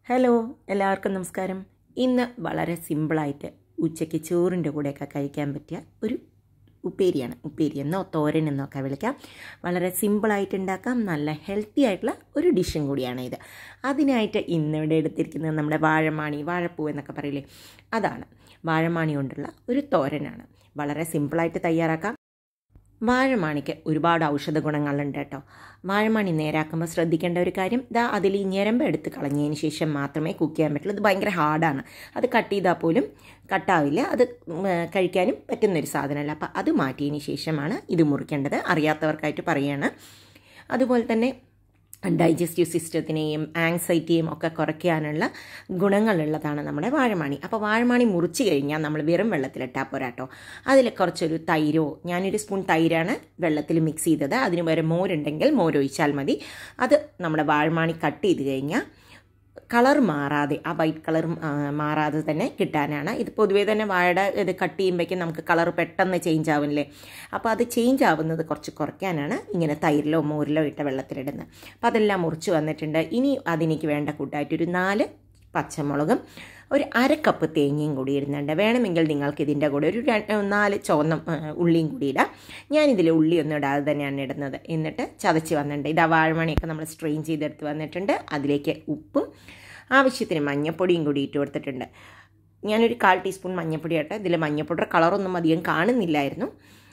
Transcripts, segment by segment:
hello എല്ലാവർക്കും നമസ്കാരം ഇന്ന് വളരെ സിമ്പിളായിട്ട് ഉച്ചയ്ക്ക് ചോറിൻ്റെ കൂടെയൊക്കെ കഴിക്കാൻ പറ്റിയ ഒരു ഉപ്പേരിയാണ് ഉപ്പേരി എന്നോ തോരൻ എന്നോ ഒക്കെ വിളിക്കാം വളരെ സിമ്പിളായിട്ട് ഉണ്ടാക്കാം നല്ല ഹെൽത്തി ആയിട്ടുള്ള ഒരു ഡിഷും കൂടിയാണ് ഇത് അതിനായിട്ട് ഇന്നിവിടെ എടുത്തിരിക്കുന്നത് നമ്മുടെ വാഴമാണി വാഴപ്പൂ എന്നൊക്കെ പറയില്ലേ അതാണ് വാഴമാണി കൊണ്ടുള്ള ഒരു തോരനാണ് വളരെ സിമ്പിളായിട്ട് തയ്യാറാക്കാം വാഴമാണിക്ക് ഒരുപാട് ഔഷധ ഗുണങ്ങളുണ്ട് കേട്ടോ വാഴമാണി നേരാക്കുമ്പോൾ ശ്രദ്ധിക്കേണ്ട ഒരു കാര്യം ഇതാ അതിൽ ഈ ഞരമ്പ് എടുത്ത് കളഞ്ഞതിന് ശേഷം മാത്രമേ കുക്ക് ചെയ്യാൻ പറ്റുള്ളൂ ഇത് ഭയങ്കര ഹാർഡാണ് അത് കട്ട് ചെയ്താൽ പോലും കട്ടാവില്ല അത് കഴിക്കാനും പറ്റുന്നൊരു സാധനമല്ല അപ്പോൾ അത് മാറ്റിയതിന് ശേഷമാണ് ഇത് മുറിക്കേണ്ടത് അറിയാത്തവർക്കായിട്ട് പറയുകയാണ് അതുപോലെ തന്നെ ഡൈജസ്റ്റീവ് സിസ്റ്റത്തിനെയും ആങ്സൈറ്റിയും ഒക്കെ കുറയ്ക്കാനുള്ള ഗുണങ്ങളുള്ളതാണ് നമ്മുടെ വാഴമാണി അപ്പോൾ വാഴമാണി മുറിച്ച് കഴിഞ്ഞാൽ നമ്മൾ വെറും വെള്ളത്തിലിട്ടാൽ പോരാട്ടോ അതിൽ കുറച്ചൊരു തൈരോ ഞാനൊരു സ്പൂൺ തൈരാണ് വെള്ളത്തിൽ മിക്സ് ചെയ്തത് അതിന് പകരം മോരുണ്ടെങ്കിൽ മോരൊഴിച്ചാൽ മതി അത് നമ്മുടെ വാഴമാണി കട്ട് ചെയ്ത് കഴിഞ്ഞാൽ കളർ മാറാതെ ആ വൈറ്റ് കളർ മാറാതെ തന്നെ കിട്ടാനാണ് ഇത് പൊതുവേ തന്നെ വാഴയുടെ ഇത് കട്ട് ചെയ്യുമ്പോഴേക്കും നമുക്ക് കളർ പെട്ടെന്ന് ചേഞ്ച് ആവില്ലേ അപ്പോൾ അത് ചേഞ്ച് ആവുന്നത് കുറച്ച് കുറയ്ക്കാനാണ് ഇങ്ങനെ തൈരിലോ മോരിലോ ഇട്ട വെള്ളത്തിലിടുന്നത് അപ്പോൾ അതെല്ലാം മുറിച്ച് വന്നിട്ടുണ്ട് ഇനി അതിലേക്ക് വേണ്ട കൂട്ടായിട്ടൊരു നാല് പച്ചമുളകും ഒരു അര കപ്പ് തേങ്ങയും കൂടി ഇടുന്നുണ്ട് വേണമെങ്കിൽ നിങ്ങൾക്ക് ഇതിൻ്റെ കൂടെ ഒരു നാല് ചുവന്ന ഉള്ളിയും കൂടി ഇടാം ഞാനിതിൽ ഉള്ളിയൊന്നും ഇടാതെ തന്നെയാണ് ഇടുന്നത് എന്നിട്ട് ചതച്ച് വന്നിട്ടുണ്ട് ഇത് ആ വാഴമണിയൊക്കെ നമ്മൾ സ്ട്രെയിൻ ചെയ്തെടുത്ത് വന്നിട്ടുണ്ട് അതിലേക്ക് ഉപ്പും ആവശ്യത്തിന് മഞ്ഞപ്പൊടിയും കൂടി ഇട്ട് കൊടുത്തിട്ടുണ്ട് ഞാനൊരു കാൽ ടീസ്പൂൺ മഞ്ഞപ്പൊടി ഇട്ടെ ഇതിൽ മഞ്ഞപ്പൊടിയുടെ കളറൊന്നും അധികം കാണുന്നില്ലായിരുന്നു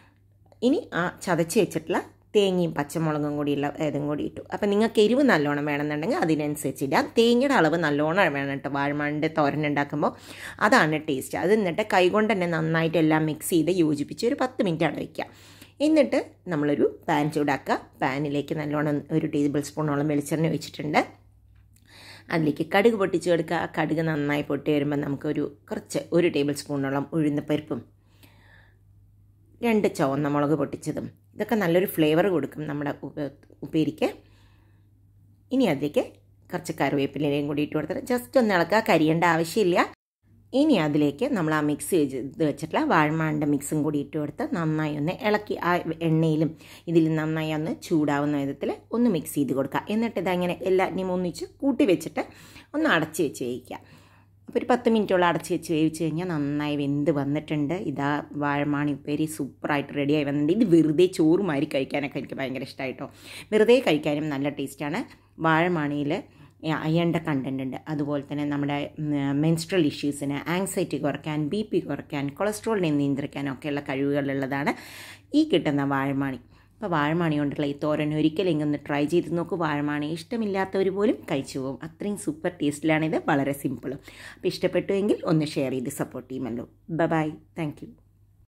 ഇനി ആ ചതച്ച് വെച്ചിട്ടുള്ള തേങ്ങയും പച്ചമുളകും കൂടിയുള്ള ഇതും കൂടി ഇട്ടു അപ്പം നിങ്ങൾക്ക് എരിവ് നല്ലോണം വേണമെന്നുണ്ടെങ്കിൽ അതിനനുസരിച്ച് ഇടാം തേങ്ങയുടെ അളവ് നല്ലോണം വേണം കേട്ടോ വാഴമാണിൻ്റെ തോരൻ ഉണ്ടാക്കുമ്പോൾ അതാണ് ടേസ്റ്റ് അത് എന്നിട്ട് കൈകൊണ്ട് തന്നെ നന്നായിട്ട് എല്ലാം മിക്സ് ചെയ്ത് യോജിപ്പിച്ച് ഒരു പത്ത് മിനിറ്റ് അവിടെ വയ്ക്കുക എന്നിട്ട് നമ്മളൊരു പാൻ ചൂടാക്കുക പാനിലേക്ക് നല്ലോണം ഒരു ടേബിൾ സ്പൂണോളം വെളിച്ചെണ്ണ ഒഴിച്ചിട്ടുണ്ട് അതിലേക്ക് കടുക് പൊട്ടിച്ച് കൊടുക്കുക ആ കടുക് നന്നായി പൊട്ടി വരുമ്പോൾ നമുക്കൊരു കുറച്ച് ഒരു ടേബിൾ സ്പൂണോളം ഉഴുന്ന പരിപ്പും രണ്ട് ചുവന്ന മുളക് പൊട്ടിച്ചതും ഇതൊക്കെ നല്ലൊരു ഫ്ലേവർ കൊടുക്കും നമ്മുടെ ഉപ്പേരിക്ക് ഇനി അതിലേക്ക് കുറച്ച് കറിവേപ്പിലയും കൂടി ഇട്ട് കൊടുത്തിട്ട് ജസ്റ്റ് ഒന്ന് ഇളക്കുക കരിയേണ്ട ആവശ്യമില്ല ഇനി അതിലേക്ക് നമ്മൾ ആ മിക്സ് ചെയ്ത് വെച്ചിട്ടുള്ള വാഴമാണ്ട മിക്സും കൂടി ഇട്ട് കൊടുത്ത് നന്നായി ഒന്ന് ഇളക്കി ആ എണ്ണയിലും ഇതിൽ നന്നായി ഒന്ന് ചൂടാവുന്ന വിധത്തിൽ ഒന്ന് മിക്സ് ചെയ്ത് കൊടുക്കുക എന്നിട്ട് ഇതങ്ങനെ എല്ലാറ്റിനെയും ഒന്നിച്ച് കൂട്ടി വെച്ചിട്ട് ഒന്ന് അടച്ച് വെച്ച് വേവിക്കുക അപ്പോൾ ഒരു പത്ത് മിനിറ്റോളം അടച്ച് വെച്ച് വേവിച്ച് കഴിഞ്ഞാൽ നന്നായി വെന്ത് വന്നിട്ടുണ്ട് ഇതാ വാഴമാണി ഉപ്പേരി സൂപ്പറായിട്ട് റെഡിയായി വന്നിട്ടുണ്ട് ഇത് വെറുതെ ചോറുമാരി കഴിക്കാനൊക്കെ എനിക്ക് ഭയങ്കര ഇഷ്ടമായിട്ടോ വെറുതെ കഴിക്കാനും നല്ല ടേസ്റ്റാണ് വാഴമാണിയിൽ അയണിൻ്റെ കണ്ടൻ്റ് ഉണ്ട് അതുപോലെ തന്നെ നമ്മുടെ മെൻസ്ട്രൽ ഇഷ്യൂസിന് ആങ്സൈറ്റി കുറയ്ക്കാൻ ബി പി കുറയ്ക്കാൻ കൊളസ്ട്രോളിനെ നിയന്ത്രിക്കാനൊക്കെയുള്ള കഴിവുകളുള്ളതാണ് ഈ കിട്ടുന്ന വാഴമാണി അപ്പോൾ വാഴമാണി കൊണ്ടുള്ള ഈ തോരൻ ഒരിക്കലും ഇങ്ങൊന്ന് ട്രൈ ചെയ്ത് നോക്കൂ വാഴമാണി ഇഷ്ടമില്ലാത്തവർ പോലും കഴിച്ചു പോകും അത്രയും സൂപ്പർ ടേസ്റ്റിലാണിത് വളരെ സിമ്പിളും അപ്പോൾ ഇഷ്ടപ്പെട്ടുവെങ്കിൽ ഒന്ന് ഷെയർ ചെയ്ത് സപ്പോർട്ട് ചെയ്യുമല്ലോ ബൈ താങ്ക്